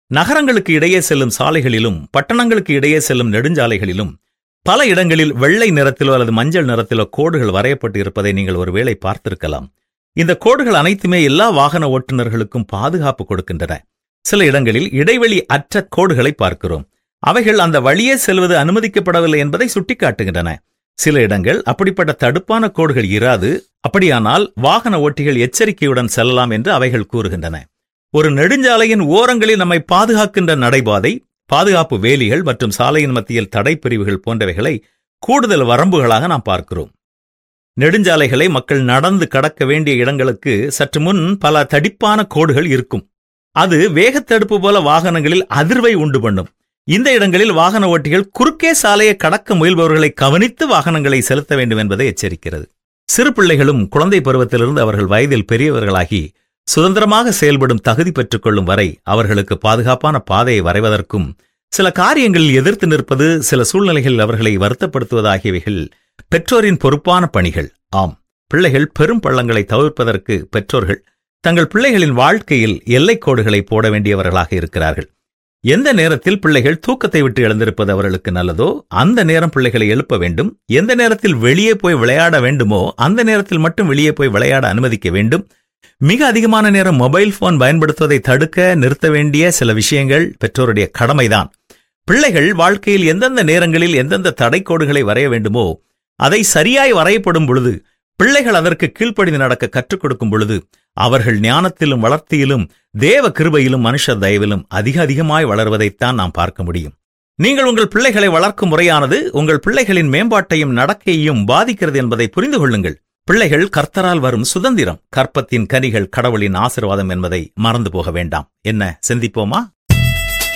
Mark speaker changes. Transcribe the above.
Speaker 1: நகரங்களுக்கு இடையே செல்லும் சாலைகளிலும் பட்டணங்களுக்கு இடையே செல்லும் நெடுஞ்சாலைகளிலும் பல இடங்களில் வெள்ளை நிறத்திலோ அல்லது மஞ்சள் நிறத்திலோ கோடுகள் வரையப்பட்டு இருப்பதை நீங்கள் ஒருவேளை பார்த்திருக்கலாம் இந்த கோடுகள் அனைத்துமே எல்லா வாகன ஓட்டுநர்களுக்கும் பாதுகாப்பு கொடுக்கின்றன சில இடங்களில் இடைவெளி அற்ற கோடுகளை பார்க்கிறோம் அவைகள் அந்த வழியே செல்வது அனுமதிக்கப்படவில்லை என்பதை சுட்டிக்காட்டுகின்றன சில இடங்கள் அப்படிப்பட்ட தடுப்பான கோடுகள் இராது அப்படியானால் வாகன ஓட்டிகள் எச்சரிக்கையுடன் செல்லலாம் என்று அவைகள் கூறுகின்றன ஒரு நெடுஞ்சாலையின் ஓரங்களில் நம்மை பாதுகாக்கின்ற நடைபாதை பாதுகாப்பு வேலிகள் மற்றும் சாலையின் மத்தியில் தடைப்பிரிவுகள் போன்றவைகளை கூடுதல் வரம்புகளாக நாம் பார்க்கிறோம் நெடுஞ்சாலைகளை மக்கள் நடந்து கடக்க வேண்டிய இடங்களுக்கு சற்று முன் பல தடிப்பான கோடுகள் இருக்கும் அது வேகத்தடுப்பு போல வாகனங்களில் அதிர்வை உண்டு பண்ணும் இந்த இடங்களில் வாகன ஓட்டிகள் குறுக்கே சாலையை கடக்க முயல்பவர்களை கவனித்து வாகனங்களை செலுத்த வேண்டும் என்பதை எச்சரிக்கிறது சிறு பிள்ளைகளும் குழந்தை பருவத்திலிருந்து அவர்கள் வயதில் பெரியவர்களாகி சுதந்திரமாக செயல்படும் தகுதி பெற்றுக் கொள்ளும் வரை அவர்களுக்கு பாதுகாப்பான பாதையை வரைவதற்கும் சில காரியங்களில் எதிர்த்து நிற்பது சில சூழ்நிலைகளில் அவர்களை வருத்தப்படுத்துவது ஆகியவைகள் பெற்றோரின் பொறுப்பான பணிகள் ஆம் பிள்ளைகள் பெரும் பள்ளங்களை தவிர்ப்பதற்கு பெற்றோர்கள் தங்கள் பிள்ளைகளின் வாழ்க்கையில் எல்லைக்கோடுகளை போட வேண்டியவர்களாக இருக்கிறார்கள் எந்த நேரத்தில் பிள்ளைகள் தூக்கத்தை விட்டு எழுந்திருப்பது அவர்களுக்கு நல்லதோ அந்த நேரம் பிள்ளைகளை எழுப்ப வேண்டும் எந்த நேரத்தில் வெளியே போய் விளையாட வேண்டுமோ அந்த நேரத்தில் மட்டும் வெளியே போய் விளையாட அனுமதிக்க வேண்டும் மிக அதிகமான நேரம் மொபைல் போன் பயன்படுத்துவதை தடுக்க நிறுத்த வேண்டிய சில விஷயங்கள் பெற்றோருடைய கடமைதான் பிள்ளைகள் வாழ்க்கையில் எந்தெந்த நேரங்களில் எந்தெந்த தடைக்கோடுகளை வரைய வேண்டுமோ அதை சரியாய் வரையப்படும் பொழுது பிள்ளைகள் அதற்கு கீழ்ப்படிந்து நடக்க கற்றுக் கொடுக்கும் பொழுது அவர்கள் ஞானத்திலும் வளர்த்தியிலும் தேவ கிருபையிலும் மனுஷர் தயவிலும் அதிக அதிகமாய் வளர்வதைத்தான் நாம் பார்க்க முடியும் நீங்கள் உங்கள் பிள்ளைகளை வளர்க்கும் முறையானது உங்கள் பிள்ளைகளின் மேம்பாட்டையும் நடக்கையையும் பாதிக்கிறது என்பதை புரிந்து கொள்ளுங்கள் பிள்ளைகள் கர்த்தரால் வரும் சுதந்திரம் கற்பத்தின் கனிகள் கடவுளின் ஆசிர்வாதம் என்பதை மறந்து போக வேண்டாம் என்ன சிந்திப்போமா